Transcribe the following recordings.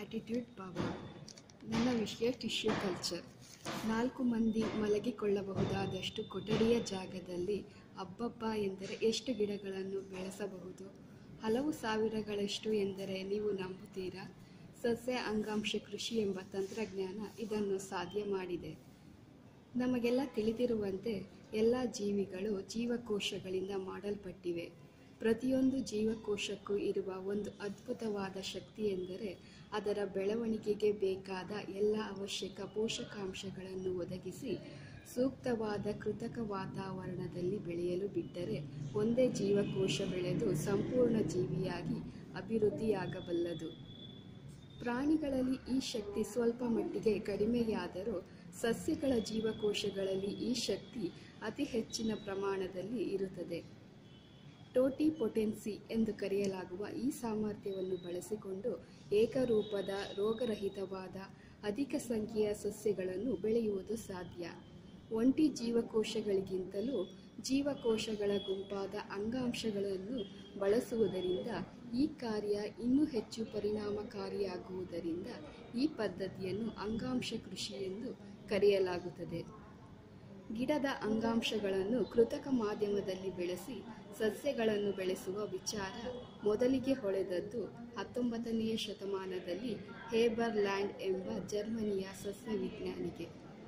gratitude ಭಾವ ನನ್ನ ವಿಷಯ ಟಿಶ್ಯೂ ಕಲ್ಚರ್ ನಾಲ್ಕು ಮಂದಿ ಮಲಗಿಕೊಳ್ಳಬಹುದಾದಷ್ಟು ಕೊಠಡಿಯ ಜಾಗದಲ್ಲಿ ಅಬ್ಬಬ್ಬ ಎಂದರೆ ಎಷ್ಟು ಗಿಡಗಳನ್ನು ಬೆಳೆಸಬಹುದು ಹಲವು ಸಾವಿರಗಳಷ್ಟು ಎಂದರೆ ನೀವು ನಂಬುತ್ತೀರಾ ಸಸ್ಯ ಅಂಗಾಂಶ ಕೃಷಿ ಎಂಬ ತಂತ್ರಜ್ಞಾನ ಇದನ್ನು ಸಾಧ್ಯ ಮಾಡಿದೆ ನಮಗೆಲ್ಲ ತಿಳಿದಿರುವಂತೆ ಎಲ್ಲ ಜೀವಿಗಳು ಜೀವಕೋಶಗಳಿಂದ ಮಾಡಲ್ಪಟ್ಟಿವೆ ಪ್ರತಿಯೊಂದು ಜೀವಕೋಶಕ್ಕೂ ಇರುವ ಒಂದು ಅದ್ಭುತವಾದ ಶಕ್ತಿ ಎಂದರೆ ಅದರ ಬೆಳವಣಿಗೆಗೆ ಬೇಕಾದ ಎಲ್ಲ ಅವಶ್ಯಕ ಪೋಷಕಾಂಶಗಳನ್ನು ಒದಗಿಸಿ ಸೂಕ್ತವಾದ ಕೃತಕ ವಾತಾವರಣದಲ್ಲಿ ಬೆಳೆಯಲು ಬಿಟ್ಟರೆ ಒಂದೇ ಜೀವಕೋಶ ಬೆಳೆದು ಸಂಪೂರ್ಣ ಜೀವಿಯಾಗಿ ಅಭಿವೃದ್ಧಿಯಾಗಬಲ್ಲದು ಪ್ರಾಣಿಗಳಲ್ಲಿ ಈ ಶಕ್ತಿ ಸ್ವಲ್ಪ ಮಟ್ಟಿಗೆ ಕಡಿಮೆಯಾದರೂ ಸಸ್ಯಗಳ ಜೀವಕೋಶಗಳಲ್ಲಿ ಈ ಶಕ್ತಿ ಅತಿ ಹೆಚ್ಚಿನ ಪ್ರಮಾಣದಲ್ಲಿ ಇರುತ್ತದೆ ಟೋಟಿಪೊಟೆನ್ಸಿ ಎಂದು ಕರೆಯಲಾಗುವ ಈ ಸಾಮರ್ಥ್ಯವನ್ನು ಬಳಸಿಕೊಂಡು ಏಕರೂಪದ ರೋಗರಹಿತವಾದ ಅಧಿಕ ಸಂಖ್ಯೆಯ ಸಸ್ಯಗಳನ್ನು ಬೆಳೆಯುವುದು ಸಾಧ್ಯ ಒಂಟಿ ಜೀವಕೋಶಗಳಿಗಿಂತಲೂ ಜೀವಕೋಶಗಳ ಗುಂಪಾದ ಅಂಗಾಂಶಗಳನ್ನು ಬಳಸುವುದರಿಂದ ಈ ಕಾರ್ಯ ಇನ್ನೂ ಹೆಚ್ಚು ಪರಿಣಾಮಕಾರಿಯಾಗುವುದರಿಂದ ಈ ಪದ್ಧತಿಯನ್ನು ಅಂಗಾಂಶ ಕೃಷಿ ಎಂದು ಕರೆಯಲಾಗುತ್ತದೆ ಗಿಡದ ಅಂಗಾಂಶಗಳನ್ನು ಕೃತಕ ಮಾಧ್ಯಮದಲ್ಲಿ ಬೆಳೆಸಿ ಸಸ್ಯಗಳನ್ನು ಬೆಳೆಸುವ ವಿಚಾರ ಮೊದಲಿಗೆ ಹೊಳೆದದ್ದು ಹತ್ತೊಂಬತ್ತನೆಯ ಶತಮಾನದಲ್ಲಿ ಹೇಬರ್ ಲ್ಯಾಂಡ್ ಎಂಬ ಜರ್ಮನಿಯ ಸಸ್ಯ ವಿಜ್ಞಾನಿಗೆ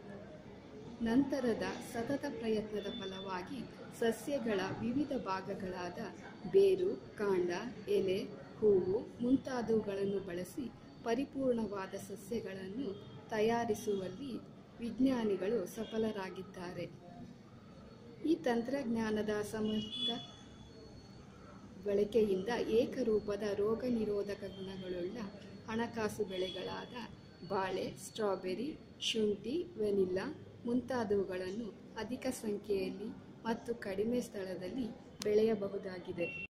ನಂತರದ ಸತತ ಪ್ರಯತ್ನದ ಫಲವಾಗಿ ಸಸ್ಯಗಳ ವಿವಿಧ ಭಾಗಗಳಾದ ಬೇರು ಕಾಂಡ ಎಲೆ ಹೂವು ಮುಂತಾದವುಗಳನ್ನು ಬಳಸಿ ಪರಿಪೂರ್ಣವಾದ ಸಸ್ಯಗಳನ್ನು ತಯಾರಿಸುವಲ್ಲಿ ವಿಜ್ಞಾನಿಗಳು ಸಫಲರಾಗಿದ್ದಾರೆ ಈ ತಂತ್ರಜ್ಞಾನದ ಸಮರ್ಥ ಬಳಕೆಯಿಂದ ಏಕರೂಪದ ರೋಗ ನಿರೋಧಕ ಗುಣಗಳುಳ್ಳ ಹಣಕಾಸು ಬೆಳೆಗಳಾದ ಬಾಳೆ ಸ್ಟ್ರಾಬೆರಿ ಶುಂಠಿ ವೆನಿಲ್ಲಾ ಮುಂತಾದವುಗಳನ್ನು ಅಧಿಕ ಸಂಖ್ಯೆಯಲ್ಲಿ ಮತ್ತು ಕಡಿಮೆ ಸ್ಥಳದಲ್ಲಿ ಬೆಳೆಯಬಹುದಾಗಿದೆ